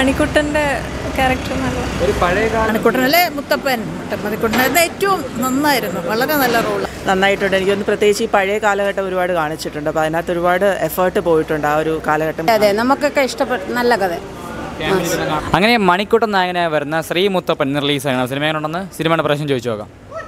മണിക്കുട്ടൻ്റെ character നല്ല ഒരു പഴയ കാല മണിക്കുട്ടനല്ലേ മുത്തപ്പൻ മണിക്കുട്ടൻ അത് ഏറ്റവും നന്നായിരുന്നു വളരെ നല്ല റോള് നന്നായിട്ടുണ്ട് എനിക്കൊന്ന് പ്രത്യേകിച്ച് ഈ പഴയ കാലഘട്ടം ഒരുപാട് കാണിച്ചിട്ടുണ്ട് അപ്പോൾ അതിനകത്ത് ഒരുപാട് എഫേർട്ട് പോയിട്ടുണ്ട് ആ ഒരു കാലഘട്ടം അതെ നമുക്കൊക്കെ ഇഷ്ടപ്പെട്ട നല്ല കഥ അങ്ങനെ മണിക്കൂട്ടൻ നായകനായി വരുന്ന ശ്രീ മുത്തപ്പൻ റിലീസ് ആകണം സിനിമ എങ്ങനെയുണ്ടെന്ന് സിനിമയുടെ പ്രശ്നം ചോദിച്ചു നോക്കാം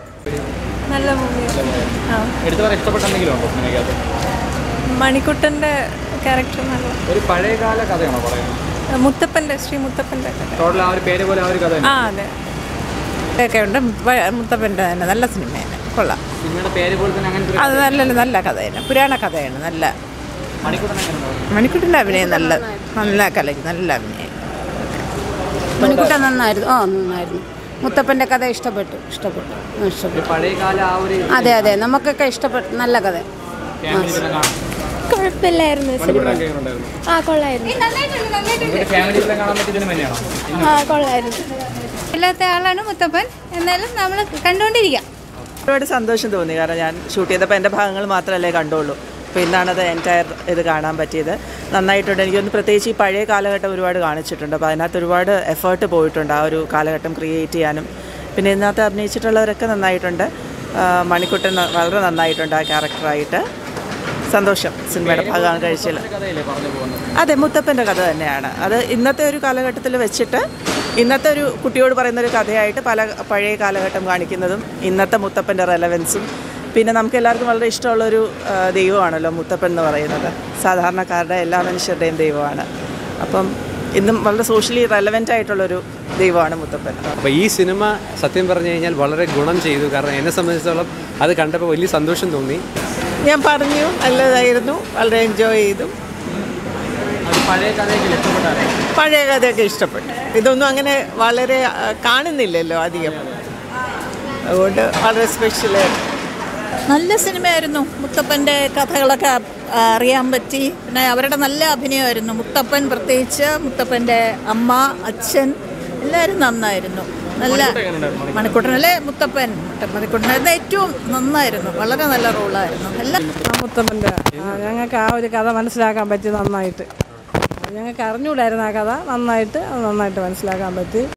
നല്ല മൂവിയാണ് ആ എടുത്തു പറയാൻ ഇഷ്ടപ്പെട്ട എന്തെങ്കിലും ഉണ്ടോ സിനിമയ്ക്കകത്ത് മണിക്കുട്ടൻ്റെ ക്യാരക്ടർ നല്ല ഒരു പഴയ കാല കഥയാണോ പറയുന്നത് മുത്തപ്പൻ്റെ ശ്രീ മുത്തപ്പൻ്റെ കഥ ടോട്ടൽ ആ ഒരു പേര് പോലെ ആ ഒരു കഥ ആ അതെ ഒക്കെ ഉണ്ട് മുത്തപ്പൻ്റെ തന്നെ നല്ല സിനിമയാണ് കൊള്ളാം സിനിമയുടെ പേര് പോലെ തന്നെ അങ്ങനെ അത് നല്ല നല്ല കഥയാണ് പുരാണ കഥയാണ് നല്ല മണിക്കൂട്ടൻ എങ്ങനെയുണ്ടാവും മണിക്കുട്ടൻ്റെ അഭിനയം നല്ല നല്ല കലയ്ക്ക് നല്ല അഭിനയം മണിക്കുട്ടൻ നന്നായിരുന്നു ഓ നന്നായിരുന്നു മുത്തപ്പൻ്റെ കഥ ഇഷ്ടപ്പെട്ടു ഇഷ്ടപ്പെട്ടു ഉം, ഇഷ്ടപ്പെട്ടു ഒരു പഴയ കാല ആ ഒരു അതെ അതെ നമുക്കൊക്കെ ഇഷ്ടപ്പെട്ട നല്ല കഥ ഫാമിലി തന്നെ കാണാം കുഴപ്പമില്ലായിരുന്നു മണിക്കൂട്ടനൊക്കെ എങ്ങനെയുണ്ടായിരുന്നു ആ കൊള്ളായിരുന്നു നിങ്ങൾക്ക് ഫാമിലി തന്നെ കാണാൻ പറ്റിയ സിനിമ തന്നെയാണോ ആ കൊള്ളായിരുന്നു ഇല്ലാത്ത ആളാണ് മുത്തപ്പൻ എന്നാലും നമ്മൾ കണ്ടുകൊണ്ടിരിക്കാം ഒരുപാട് സന്തോഷം തോന്നി കാരണം ഞാൻ ഷൂട്ട് ചെയ്തപ്പോൾ എൻ്റെ ഭാഗങ്ങൾ മാത്രമല്ലേ കണ്ടുള്ളൂ അപ്പോൾ ഇന്നാണത് എൻറ്റയർ ഇത് കാണാൻ പറ്റിയത് നന്നായിട്ടുണ്ട് എനിക്കൊന്ന് പ്രത്യേകിച്ച് ഈ പഴയ കാലഘട്ടം ഒരുപാട് കാണിച്ചിട്ടുണ്ട് അപ്പോൾ അതിനകത്ത് ഒരുപാട് എഫേർട്ട് പോയിട്ടുണ്ട് ആ ഒരു കാലഘട്ടം ക്രിയേറ്റ് ചെയ്യാനും പിന്നെ ഇതിനകത്ത് അഭിനയിച്ചിട്ടുള്ളവരൊക്കെ നന്നായിട്ടുണ്ട് ആ, മണിക്കുട്ടൻ ന- വളരെ നന്നായിട്ടുണ്ട് ആ ക്യാരക്ടറായിട്ട് സന്തോഷം സിനിമയുടെ ഭാഗമാണ് കഴിച്ചതിൽ കഥയല്ലേ പറഞ്ഞു പോകുന്നത് അതെ മുത്തപ്പൻ്റെ കഥ തന്നെയാണ് അത് ഇന്നത്തെ ഒരു കാലഘട്ടത്തിൽ വെച്ചിട്ട് ഇന്നത്തെ ഒരു കുട്ടിയോട് പറയുന്ന ഒരു കഥയായിട്ട് പല പഴയ കാലഘട്ടം കാണിക്കുന്നതും ഇന്നത്തെ മുത്തപ്പൻ്റെ റെലവൻസും പിന്നെ നമുക്ക് എല്ലാവർക്കും വളരെ ഇഷ്ടമുള്ളൊരു ആ, ദൈവമാണല്ലോ മുത്തപ്പൻ എന്ന് പറയുന്നത് സാധാരണക്കാരുടെ എല്ലാ മനുഷ്യരുടെയും ദൈവമാണ് അപ്പം ഇന്നും വളരെ സോഷ്യലി റെലവൻ്റ് ആയിട്ടുള്ളൊരു ദൈവമാണ് മുത്തപ്പൻ അപ്പോൾ ഈ സിനിമ സത്യം പറഞ്ഞു കഴിഞ്ഞാൽ വളരെ ഗുണം ചെയ്തു കാരണം എന്നെ സംബന്ധിച്ചിടത്തോളം അത് കണ്ടപ്പോൾ വലിയ സന്തോഷം തോന്നി ഞാൻ പറഞ്ഞു നല്ലതായിരുന്നു വളരെ എൻജോയ് ചെയ്തു അത് പഴയ കഥയൊക്കെ ഇഷ്ടപ്പെട്ടായിരുന്നു പഴയ കഥയൊക്കെ ഇഷ്ടപ്പെട്ടു ഇതൊന്നും അങ്ങനെ വളരെ ആ, കാണുന്നില്ലല്ലോ അധികം അതുകൊണ്ട് വളരെ സ്പെഷ്യലായിരുന്നു നല്ല സിനിമയായിരുന്നു മുത്തപ്പൻ്റെ കഥകളൊക്കെ ആ, അറിയാൻ പറ്റി പിന്നെ അവരുടെ നല്ല അഭിനയമായിരുന്നു മുത്തപ്പൻ പ്രത്യേകിച്ച് മുത്തപ്പൻ്റെ അമ്മ അച്ഛൻ എല്ലാവരും നന്നായിരുന്നു നല്ല മണിക്കുട്ടനല്ലേ മുത്തപ്പൻ മണിക്കുട്ടൻ അത് ഏറ്റവും നന്നായിരുന്നു വളരെ നല്ല റോളായിരുന്നു എല്ലാ മുത്തപ്പൻ്റെ ഞങ്ങൾക്ക് ആ ഒരു കഥ മനസ്സിലാക്കാൻ പറ്റി നന്നായിട്ട് ഞങ്ങൾക്ക് അറിഞ്ഞുകൂടായിരുന്നു ആ കഥ നന്നായിട്ട് അത് നന്നായിട്ട് മനസ്സിലാക്കാൻ പറ്റി